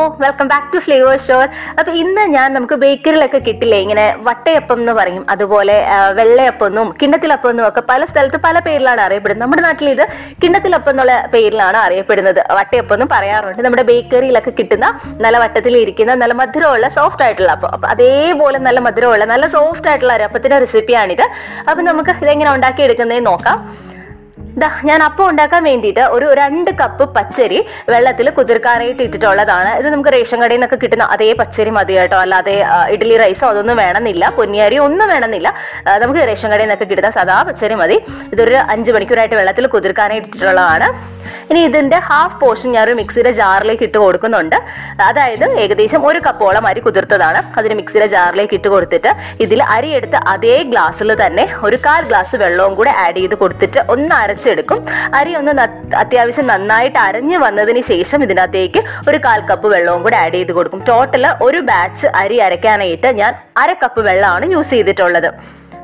welcome back to flavour shore അപ്പൊ ഇന്ന് ഞാൻ നമുക്ക് ബേക്കറിയിലൊക്കെ കിട്ടില്ലേ ഇങ്ങനെ വട്ടയപ്പം എന്ന് പറയും അതുപോലെ ആ, വെള്ളയപ്പം എന്നും കിണ്ണത്തിലപ്പം എന്നും ഒക്കെ പല സ്ഥലത്ത് പല പേരിലാണ് അറിയപ്പെടുന്നത് നമ്മുടെ നാട്ടിൽ ഇത് കിണ്ണത്തിലപ്പം എന്നുള്ള പേരിലാണ് അറിയപ്പെടുന്നത് വട്ടയപ്പം എന്നും പറയാറുണ്ട് നമ്മുടെ ബേക്കറിയിലൊക്കെ കിട്ടുന്ന നല്ല വട്ടത്തിൽ ഇരിക്കുന്ന നല്ല മധുരമുള്ള സോഫ്റ്റ് ആയിട്ടുള്ള അപ്പം അപ്പൊ അതേപോലെ നല്ല മധുരമുള്ള നല്ല സോഫ്റ്റ് ആയിട്ടുള്ള ഒരു അപ്പത്തിന്റെ റെസിപ്പിയാണിത് അപ്പൊ നമുക്ക് ഇതെങ്ങനെ ഉണ്ടാക്കിയെടുക്കുന്നതെന്ന് നോക്കാം ദാ ഞാൻ അപ്പം ഉണ്ടാക്കാൻ വേണ്ടിയിട്ട് ഒരു രണ്ട് കപ്പ് പച്ചരി വെള്ളത്തിൽ കുതിർക്കാനായിട്ട് ഇട്ടിട്ടുള്ളതാണ് ഇത് നമുക്ക് റേഷൻ കടയിൽ നിന്നൊക്കെ കിട്ടുന്ന അതേ പച്ചരി മതി കേട്ടോ അല്ലാതെ ആ, ഇഡ്ഡലി റൈസോ അതൊന്നും വേണമെന്നില്ല പൊന്നിയരി ഒന്നും വേണമെന്നില്ല ആ, നമുക്ക് റേഷൻ കടയിൽ നിന്നൊക്കെ കിട്ടുന്ന സാധാ പച്ചരി മതി ഇതൊരു അഞ്ച് മണിക്കൂറായിട്ട് വെള്ളത്തിൽ കുതിർക്കാനായിട്ട് ഇട്ടിട്ടുള്ളതാണ് ഇനി ഇതിന്റെ ഹാഫ് പോർഷൻ ഞാൻ ഒരു മിക്സിയുടെ ജാറിലേക്ക് ഇട്ട് കൊടുക്കുന്നുണ്ട് അതായത് ഏകദേശം ഒരു കപ്പോളം അരി കുതിർത്തതാണ് അതിന് മിക്സിയുടെ ജാറിലേക്ക് ഇട്ട് കൊടുത്തിട്ട് ഇതിൽ അരി എടുത്ത് അതേ ഗ്ലാസ്സിൽ തന്നെ ഒരു കാൽ ഗ്ലാസ് വെള്ളവും കൂടെ ആഡ് ചെയ്ത് കൊടുത്തിട്ട് ഒന്ന് അരച്ചെടുക്കും അരി ഒന്ന് ന- അത്യാവശ്യം നന്നായിട്ട് അരഞ്ഞു വന്നതിന് ശേഷം ഇതിനകത്തേക്ക് ഒരു കാൽ കപ്പ് വെള്ളവും കൂടെ ആഡ് ചെയ്ത് കൊടുക്കും ടോട്ടൽ ഒരു ബാച്ച് അരി അരയ്ക്കാനായിട്ട് ഞാൻ അര കപ്പ് വെള്ളമാണ് യൂസ് ചെയ്തിട്ടുള്ളത്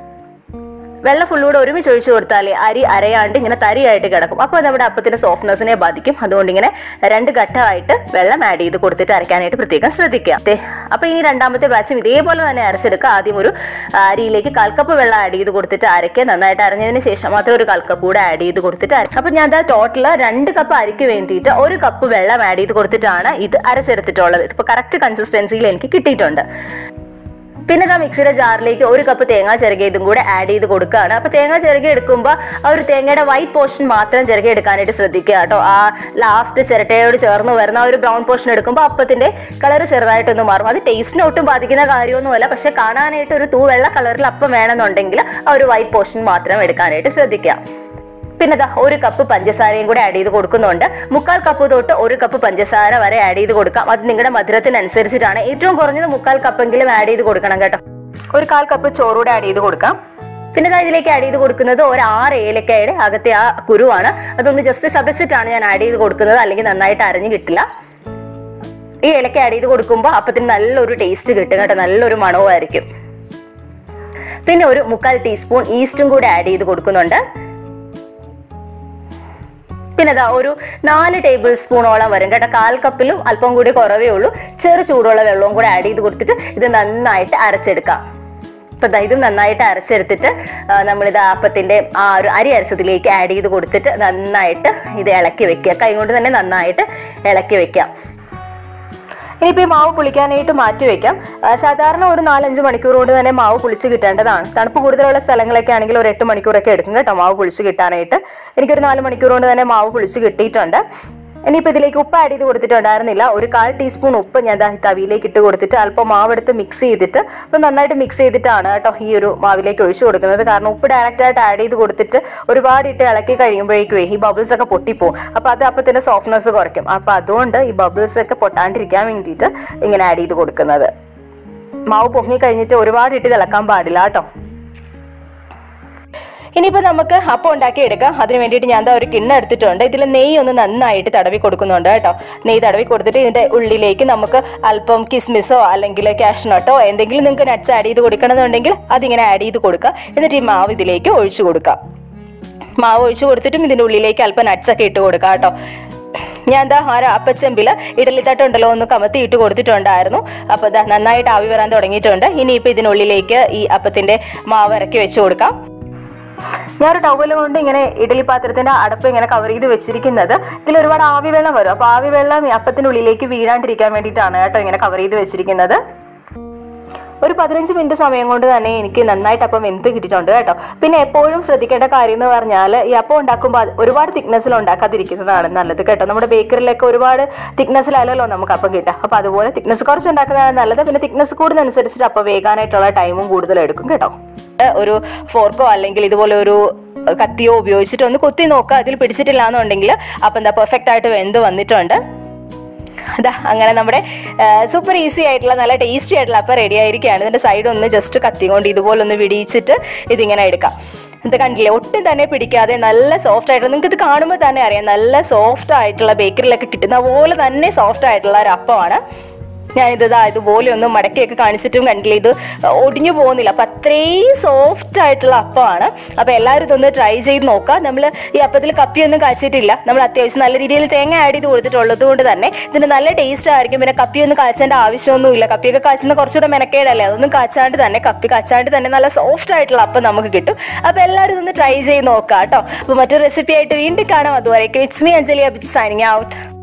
വെള്ളം ഫുള്ളൂടെ ഒരുമിച്ച് ഒഴിച്ചു കൊടുത്താൽ അരി അരയാണ്ട് ഇങ്ങനെ തരിയായിട്ട് കിടക്കും അപ്പോൾ നമ്മുടെ അപ്പത്തിന്റെ സോഫ്റ്റ്നെസ്സിനെ ബാധിക്കും അതുകൊണ്ട് ഇങ്ങനെ രണ്ട് ഘട്ടമായിട്ട് വെള്ളം ആഡ് ചെയ്ത് കൊടുത്തിട്ട് അരയ്ക്കാനായിട്ട് പ്രത്യേകം ശ്രദ്ധിക്കുക ദേ, അപ്പോൾ ഇനി രണ്ടാമത്തെ ബാച്ചും ഇതേപോലെ തന്നെ അരച്ചെടുക്കുക ആദ്യം ഒരു ആ, അരിയിലേക്ക് കാൽ കപ്പ് വെള്ളം ആഡ് ചെയ്ത് കൊടുത്തിട്ട് അരയ്ക്കുക നന്നായിട്ട് അരഞ്ഞതിന് ശേഷം മാത്രം ഒരു കാൽ കപ്പ് കൂടെ ആഡ് ചെയ്ത് കൊടുത്തിട്ട് അരയ്ക്കുക അപ്പോൾ ഞാൻ ടോട്ടൽ രണ്ട് കപ്പ് അരിക്ക് വേണ്ടിയിട്ട് ഒരു കപ്പ് വെള്ളം ആഡ് ചെയ്ത് കൊടുത്തിട്ടാണ് ഇത് അരച്ചെടുത്തിട്ടുള്ളത് ഇപ്പോൾ കറക്റ്റ് കൺസിസ്റ്റൻസിയിൽ എനിക്ക് കിട്ടിയിട്ടുണ്ട് പിന്നെ ഇതാ മിക്സിയുടെ ജാറിലേക്ക് ഒരു കപ്പ് തേങ്ങ ചിരകിയതും കൂടെ ആഡ് ചെയ്ത് കൊടുക്കുകയാണ് അപ്പോൾ തേങ്ങ ചിരകി എടുക്കുമ്പോൾ ആ ഒരു തേങ്ങയുടെ വൈറ്റ് പോർഷൻ മാത്രം ചിരകി എടുക്കാനായിട്ട് ശ്രദ്ധിക്കുക കേട്ടോ ആ ലാസ്റ്റ് ചിരട്ടയോട് ചേർന്ന് വരുന്ന ആ ഒരു ബ്രൗൺ പോർഷൻ എടുക്കുമ്പോൾ അപ്പത്തിന്റെ കളർ ചെറുതായിട്ടൊന്ന് മാറും അത് ടേസ്റ്റിനെ ഒട്ടും ബാധിക്കുന്ന കാര്യമൊന്നുമല്ല പക്ഷെ കാണാനായിട്ട് ഒരു തൂ വെള്ള കളറിൽ അപ്പം വേണമെന്നുണ്ടെങ്കിൽ ആ ഒരു വൈറ്റ് പോർഷൻ മാത്രം എടുക്കാനായിട്ട് ശ്രദ്ധിക്കുക പിന്നെ ദാ ഒരു കപ്പ് പഞ്ചസാരയും കൂടെ ആഡ് ചെയ്ത് കൊടുക്കുന്നുണ്ട് മുക്കാൽ കപ്പ് തൊട്ട് ഒരു കപ്പ് പഞ്ചസാര വരെ ആഡ് ചെയ്ത് കൊടുക്കാം അത് നിങ്ങളുടെ മധുരത്തിനനുസരിച്ചിട്ടാണ് ഏറ്റവും കുറഞ്ഞത് മുക്കാൽ കപ്പെങ്കിലും ആഡ് ചെയ്ത് കൊടുക്കണം കേട്ടോ ഒരു കാൽ കപ്പ് ചോറൂടെ ആഡ് ചെയ്ത് കൊടുക്കാം പിന്നെ ദാ ഇതിലേക്ക് ആഡ് ചെയ്ത് കൊടുക്കുന്നത് ഒരു ആറ് ഏലക്കായുടെ അകത്തെ ആ കുരുവാണ് അതൊന്ന് ജസ്റ്റ് ചതച്ചിട്ടാണ് ഞാൻ ആഡ് ചെയ്ത് കൊടുക്കുന്നത് അല്ലെങ്കിൽ നന്നായിട്ട് അരഞ്ഞു കിട്ടില്ല ഈ ഏലക്ക ആഡ് ചെയ്ത് കൊടുക്കുമ്പോൾ അപ്പത്തിന് നല്ലൊരു ടേസ്റ്റ് കിട്ടും കേട്ടോ നല്ലൊരു മണവുമായിരിക്കും പിന്നെ ഒരു മുക്കാൽ ടീസ്പൂൺ ഈസ്റ്റും കൂടെ ആഡ് ചെയ്ത് കൊടുക്കുന്നുണ്ട് പിന്നെ ഇതാ ഒരു നാല് ടേബിൾ സ്പൂണോളം വരും കേട്ടോ കാൽ കപ്പിലും അല്പം കൂടി കുറവേ ഉള്ളൂ ചെറു ചൂടുള്ള വെള്ളവും കൂടെ ആഡ് ചെയ്ത് കൊടുത്തിട്ട് ഇത് നന്നായിട്ട് അരച്ചെടുക്കാം ഇപ്പൊ ദാ ഇത് നന്നായിട്ട് അരച്ചെടുത്തിട്ട് ആ, നമ്മളിത് അപ്പത്തിന്റെ ആ ഒരു അരി അരച്ചതിലേക്ക് ആഡ് ചെയ്ത് കൊടുത്തിട്ട് നന്നായിട്ട് ഇത് ഇളക്കി വെക്കുക കൈ കൊണ്ട് തന്നെ നന്നായിട്ട് ഇളക്കി വെക്കാം ഇനിയിപ്പോൾ ഈ മാവ് പുളിക്കാനായിട്ട് മാറ്റി വെക്കാം ആ, സാധാരണ ഒരു നാലഞ്ച് മണിക്കൂർ കൊണ്ട് തന്നെ മാവ് പുളിച്ച് കിട്ടേണ്ടതാണ് തണുപ്പ് കൂടുതലുള്ള സ്ഥലങ്ങളൊക്കെ ആണെങ്കിൽ ഒരു എട്ട് മണിക്കൂറൊക്കെ എടുക്കും കേട്ടോ മാവ് പുളിച്ച് കിട്ടാനായിട്ട് എനിക്കൊരു നാല് മണിക്കൂർ കൊണ്ട് തന്നെ മാവ് പുളിച്ച് കിട്ടിയിട്ടുണ്ട് ഇനിയിപ്പോൾ ഇതിലേക്ക് ഉപ്പ് ആഡ് ചെയ്ത് കൊടുത്തിട്ടുണ്ടായിരുന്നില്ല ഒരു കാൽ ടീസ്പൂൺ ഉപ്പ് ഞാൻ ദാ ഈ തവിയിലേക്ക് ഇട്ട് കൊടുത്തിട്ട് അല്പം മാവെടുത്ത് മിക്സ് ചെയ്തിട്ട് അപ്പം നന്നായിട്ട് മിക്സ് ചെയ്തിട്ടാണ് കേട്ടോ ഈ ഒരു മാവിലേക്ക് ഒഴിച്ചു കൊടുക്കുന്നത് കാരണം ഉപ്പ് ഡയറക്റ്റ് ആയിട്ട് ആഡ് ചെയ്ത് കൊടുത്തിട്ട് ഒരുപാട് ഇട്ട് ഇളക്കി കഴിയുമ്പോഴേക്കുവേ ഈ ബബിൾസ് ഒക്കെ പൊട്ടിപ്പോവും അപ്പോൾ അത് അപ്പത്തിൻ്റെ സോഫ്റ്റ്നെസ് കുറയ്ക്കും അപ്പോൾ അതുകൊണ്ട് ഈ ബബിൾസ് ഒക്കെ പൊട്ടാണ്ടിരിക്കാൻ വേണ്ടിയിട്ട് ഇങ്ങനെ ആഡ് ചെയ്ത് കൊടുക്കുന്നത് മാവ് പൊങ്ങി കഴിഞ്ഞിട്ട് ഒരുപാട് ഇട്ട് തിളക്കാൻ പാടില്ല കേട്ടോ ഇനിയിപ്പോൾ നമുക്ക് അപ്പം ഉണ്ടാക്കി എടുക്കാം അതിന് വേണ്ടിയിട്ട് ഞാൻ ദാ ഒരു കിണ്ണ എടുത്തിട്ടുണ്ട് ഇതിൽ നെയ്യ് ഒന്ന് നന്നായിട്ട് തടവി കൊടുക്കുന്നുണ്ട് കേട്ടോ നെയ്യ് തടവി കൊടുത്തിട്ട് ഇതിൻ്റെ ഉള്ളിലേക്ക് നമുക്ക് അല്പം കിസ്മിസോ അല്ലെങ്കിൽ കാഷ്നട്ടോ എന്തെങ്കിലും നിങ്ങൾക്ക് നട്ട്സ് ആഡ് ചെയ്ത് കൊടുക്കണമെന്നുണ്ടെങ്കിൽ അതിങ്ങനെ ആഡ് ചെയ്ത് കൊടുക്കുക എന്നിട്ട് ഈ മാവ് ഇതിലേക്ക് ഒഴിച്ചു കൊടുക്കുക മാവ് ഒഴിച്ചു കൊടുത്തിട്ടും ഇതിൻ്റെ ഉള്ളിലേക്ക് അല്പം നട്ട്സ് ഒക്കെ ഇട്ട് കൊടുക്കുക കേട്ടോ ഞാൻ എന്താ ആ ഒരു അപ്പച്ചെമ്പിൽ ഇഡലി തട്ടുണ്ടല്ലോ ഒന്ന് കമത്തി ഇട്ട് കൊടുത്തിട്ടുണ്ടായിരുന്നു അപ്പോൾ ഇതാ നന്നായിട്ട് ആവി വരാൻ തുടങ്ങിയിട്ടുണ്ട് ഇനിയിപ്പോൾ ഇതിനുള്ളിലേക്ക് ഈ അപ്പത്തിൻ്റെ മാവ് ഇറക്കി വെച്ച് കൊടുക്കാം ഞാനൊരു ടവല് കൊണ്ട് ഇങ്ങനെ ഇഡലി പാത്രത്തിന്റെ അടപ്പ് ഇങ്ങനെ കവർ ചെയ്ത് വെച്ചിരിക്കുന്നത് ഇതിൽ ഒരുപാട് ആവി വെള്ളം വരും അപ്പോൾ ആവി വെള്ളം ഈ അപ്പത്തിന്റെ ഉള്ളിലേക്ക് വീഴാണ്ടിരിക്കാൻ വേണ്ടിയിട്ടാണ് കേട്ടോ ഇങ്ങനെ കവർ ചെയ്ത് വെച്ചിരിക്കുന്നത് ഒരു പതിനഞ്ച് മിനിറ്റ് സമയം കൊണ്ട് തന്നെ എനിക്ക് നന്നായിട്ട് അപ്പം വെന്ത് കിട്ടിയിട്ടുണ്ട് കേട്ടോ പിന്നെ എപ്പോഴും ശ്രദ്ധിക്കേണ്ട കാര്യം എന്ന് പറഞ്ഞാൽ ഈ അപ്പം ഉണ്ടാക്കുമ്പോൾ അത് ഒരുപാട് തിക്നെസ്സിൽ ഉണ്ടാക്കാതിരിക്കുന്നതാണ് നല്ലത് കേട്ടോ നമ്മുടെ ബേക്കറിലൊക്കെ ഒരുപാട് തിക്നെസ്സിലല്ലല്ലോ നമുക്ക് അപ്പം കിട്ടുക അപ്പോൾ അതുപോലെ തിക്നെസ് കുറച്ച് ഉണ്ടാക്കുന്നതാണ് നല്ലത് പിന്നെ തിക്നെസ് കൂടുന്നതനുസരിച്ചിട്ട് അപ്പം വേകാനായിട്ടുള്ള ടൈമും കൂടുതൽ എടുക്കും കേട്ടോ ഒരു ഫോർക്കോ അല്ലെങ്കിൽ ഇതുപോലെ ഒരു കത്തിയോ ഉപയോഗിച്ചിട്ട് ഒന്ന് കുത്തി നോക്കുക അതിൽ പിടിച്ചിട്ടില്ല എന്നുണ്ടെങ്കിൽ അപ്പം എന്താ പെർഫെക്റ്റ് ആയിട്ട് വെന്ത് വന്നിട്ടുണ്ട് അതാ അങ്ങനെ നമ്മുടെ സൂപ്പർ ഈസി ആയിട്ടുള്ള നല്ല ടേസ്റ്റി ആയിട്ടുള്ള അപ്പം റെഡി ആയിരിക്കുകയാണ് ഇതിൻ്റെ സൈഡ് ഒന്ന് ജസ്റ്റ് കത്തി കൊണ്ട് ഇതുപോലെ ഒന്ന് വിടിയിച്ചിട്ട് ഇതിങ്ങനെ എടുക്കാം ഇത് കണ്ടില്ലേ ഒട്ടും തന്നെ പിടിക്കാതെ നല്ല സോഫ്റ്റ് ആയിട്ടുള്ള നിങ്ങൾക്ക് ഇത് കാണുമ്പോൾ തന്നെ അറിയാം നല്ല സോഫ്റ്റ് ആയിട്ടുള്ള ബേക്കറിലൊക്കെ കിട്ടുന്ന പോലെ തന്നെ സോഫ്റ്റ് ആയിട്ടുള്ള ഒരു അപ്പമാണ് ഞാനിത് ഇതാ ഇതുപോലെ ഒന്ന് മടക്കിയൊക്കെ കാണിച്ചിട്ടും കണ്ടില്ല ഇത് ഒടിഞ്ഞു പോകുന്നില്ല അപ്പം അത്രയും സോഫ്റ്റ് ആയിട്ടുള്ള അപ്പമാണ് അപ്പം എല്ലാവരും ഇതൊന്ന് ട്രൈ ചെയ്ത് നോക്കുക നമ്മൾ ഈ അപ്പത്തിൽ കപ്പിയൊന്നും കാച്ചിട്ടില്ല നമ്മൾ അത്യാവശ്യം നല്ല രീതിയിൽ തേങ്ങ ആഡ് ചെയ്ത് കൊടുത്തിട്ടുള്ളത് കൊണ്ട് തന്നെ ഇതിന് നല്ല ടേസ്റ്റ് ആയിരിക്കും പിന്നെ കപ്പിയൊന്നും കാച്ചേണ്ട ആവശ്യമൊന്നുമില്ല കപ്പിയൊക്കെ കാച്ചുന്ന കുറച്ചുകൂടെ മെനക്കേടല്ലേ അതൊന്നും കാച്ചാണ്ട് തന്നെ കപ്പി കാച്ചാണ്ട് തന്നെ നല്ല സോഫ്റ്റ് ആയിട്ടുള്ള അപ്പം നമുക്ക് കിട്ടും അപ്പോൾ എല്ലാവരും ഇതൊന്ന് ട്രൈ ചെയ്ത് നോക്കാം കേട്ടോ അപ്പോൾ മറ്റൊരു റെസിപ്പി ആയിട്ട് വീണ്ടും കാണാം അതുവരേക്കും ഇറ്റ്സ് മീ അഞ്ജലി അബിച്ച് സൈനിങ് ഔട്ട്